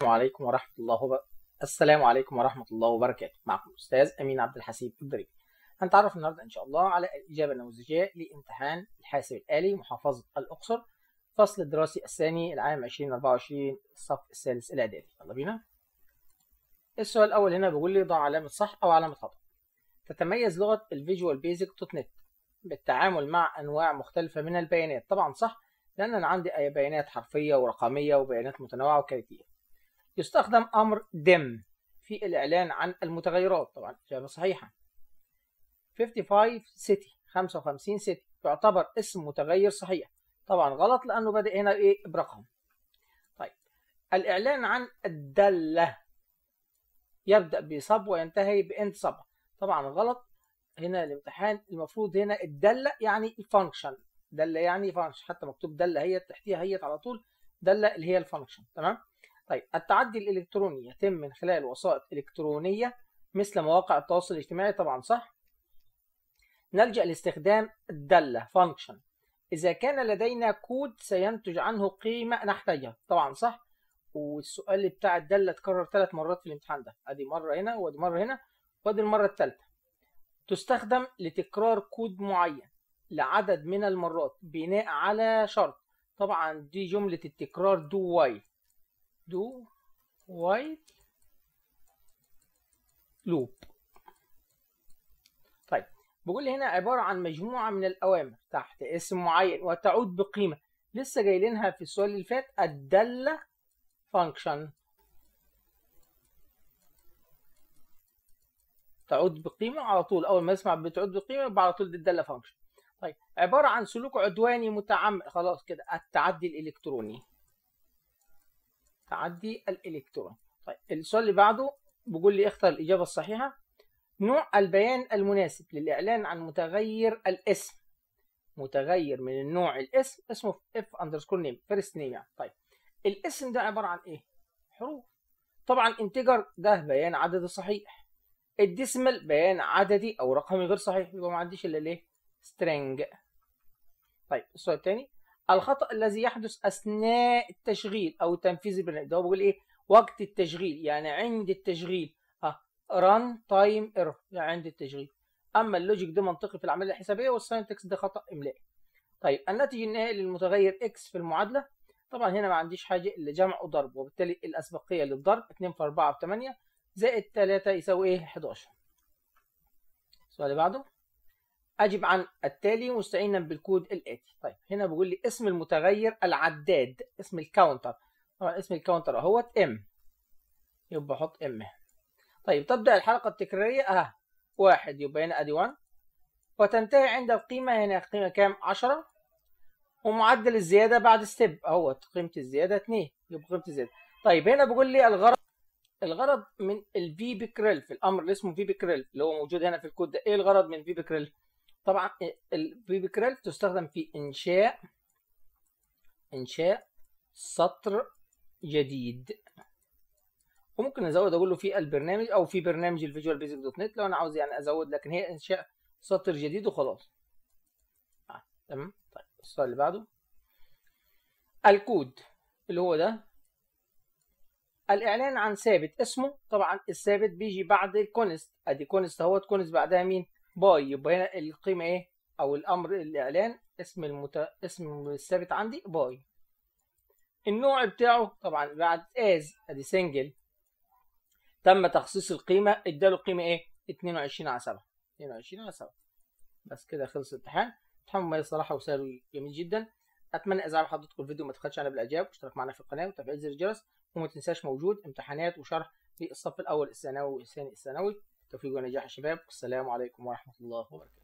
السلام عليكم ورحمة الله وب... السلام عليكم ورحمة الله وبركاته معكم الأستاذ أمين عبد الحسيب الضريبي هنتعرف النهاردة إن شاء الله على الإجابة النموذجية لامتحان الحاسب الآلي محافظة الأقصر فصل الدراسي الثاني العام 2024 الصف الثالث الإعدادي يلا بينا السؤال الأول هنا بيقول لي ضع علامة صح أو علامة خطأ تتميز لغة الفيجوال بيزك دوت نت بالتعامل مع أنواع مختلفة من البيانات طبعا صح لأن أنا عندي بيانات حرفية ورقمية وبيانات متنوعة وكريتية يستخدم أمر دم في الإعلان عن المتغيرات طبعا إجابة صحيحة 55 سيتي 55 سيتي يعتبر اسم متغير صحيح طبعا غلط لأنه بادئ هنا إيه برقم طيب الإعلان عن الدالة يبدأ بصب وينتهي بإنت صب طبعا غلط هنا الامتحان المفروض هنا الدالة يعني الفانكشن دالة يعني فانكشن حتى مكتوب دالة هي تحتيها هي على طول دالة اللي هي الفانكشن تمام طيب التعدي الإلكتروني يتم من خلال وسائط إلكترونية مثل مواقع التواصل الاجتماعي طبعا صح نلجأ لاستخدام الدالة فانكشن إذا كان لدينا كود سينتج عنه قيمة نحتاجها طبعا صح والسؤال بتاع الدالة اتكرر ثلاث مرات في الامتحان ده ادي مرة هنا وادي مرة هنا وادي المرة الثالثة تستخدم لتكرار كود معين لعدد من المرات بناء على شرط طبعا دي جملة التكرار دو وايل دو وايل لوب طيب بيقول لي هنا عبارة عن مجموعة من الأوامر تحت اسم معين وتعود بقيمة لسه جايلينها في السؤال اللي فات الدالة فانكشن تعود بقيمة على طول أول ما يسمع بتعود بقيمة يبقى على طول دي الدالة فانكشن طيب عبارة عن سلوك عدواني متعمد خلاص كده التعدي الإلكتروني التعدي الإلكتروني طيب السؤال اللي بعده بيقول لي اختر الإجابة الصحيحة نوع البيان المناسب للإعلان عن متغير الاسم متغير من النوع الاسم اسمه اف اندرسكور نيم فيرست نيم يعني طيب الاسم ده عبارة عن ايه؟ حروف طبعا انتجر ده بيان عددي صحيح الديسمال بيان عددي او رقمي غير صحيح يبقى ما عنديش الا ليه؟ سترينج طيب السؤال الثاني الخطأ الذي يحدث أثناء التشغيل أو تنفيذ البرنامج ده هو بيقول إيه؟ وقت التشغيل يعني عند التشغيل ها ران تايم ايرور يعني عند التشغيل أما اللوجيك ده منطقي في العملية الحسابية والساينتكس ده خطأ إملائي طيب الناتج النهائي للمتغير x في المعادلة طبعا هنا ما عنديش حاجة إلا جمع وضرب وبالتالي الأسبقية للضرب 2 في 4 في 8 زائد 3 يساوي إيه؟ 11 السؤال اللي بعده أجب عن التالي مستعينا بالكود الآتي طيب هنا بيقول لي اسم المتغير العداد اسم الكاونتر طبعا اسم الكاونتر اهوت ام يبقى احط ام طيب تبدأ الحلقة التكرارية اها واحد يبقى هنا ادي 1 وتنتهي عند القيمة هنا قيمة كام 10 ومعدل الزيادة بعد ستيب اهوت قيمة الزيادة 2 يبقى قيمة الزيادة طيب هنا بيقول لي الغرض الغرض من الفي بكريل في الامر اللي اسمه في بكريل اللي هو موجود هنا في الكود ده ايه الغرض من في بكريل طبعا الفي بكريل تستخدم في انشاء انشاء سطر جديد وممكن ازود اقول له في البرنامج او في برنامج الفيجوال بيزك دوت نت لو انا عاوز يعني ازود لكن هي انشاء سطر جديد وخلاص آه. تمام طيب السؤال اللي بعده الكود اللي هو ده الاعلان عن ثابت اسمه طبعا الثابت بيجي بعد الكونست ادي كونست اهوت كونست بعدها مين باي يبقى هنا القيمه ايه او الامر الاعلان اسم المت... اسم الثابت عندي باي النوع بتاعه طبعا بعد از ادي سنجل تم تخصيص القيمه اداله قيمه ايه 22 على 7 22 على 7 بس كده خلص الامتحان امتحان مميز صراحه وسهل جميل جدا اتمنى اذا عجب حضرتك الفيديو ما تبخلش علينا بالاعجاب واشترك معنا في القناه وتفعيل زر الجرس وما تنساش موجود امتحانات وشرح للصف الاول الثانوي والثاني الثانوي توفيق ونجاح الشباب والسلام عليكم ورحمه الله وبركاته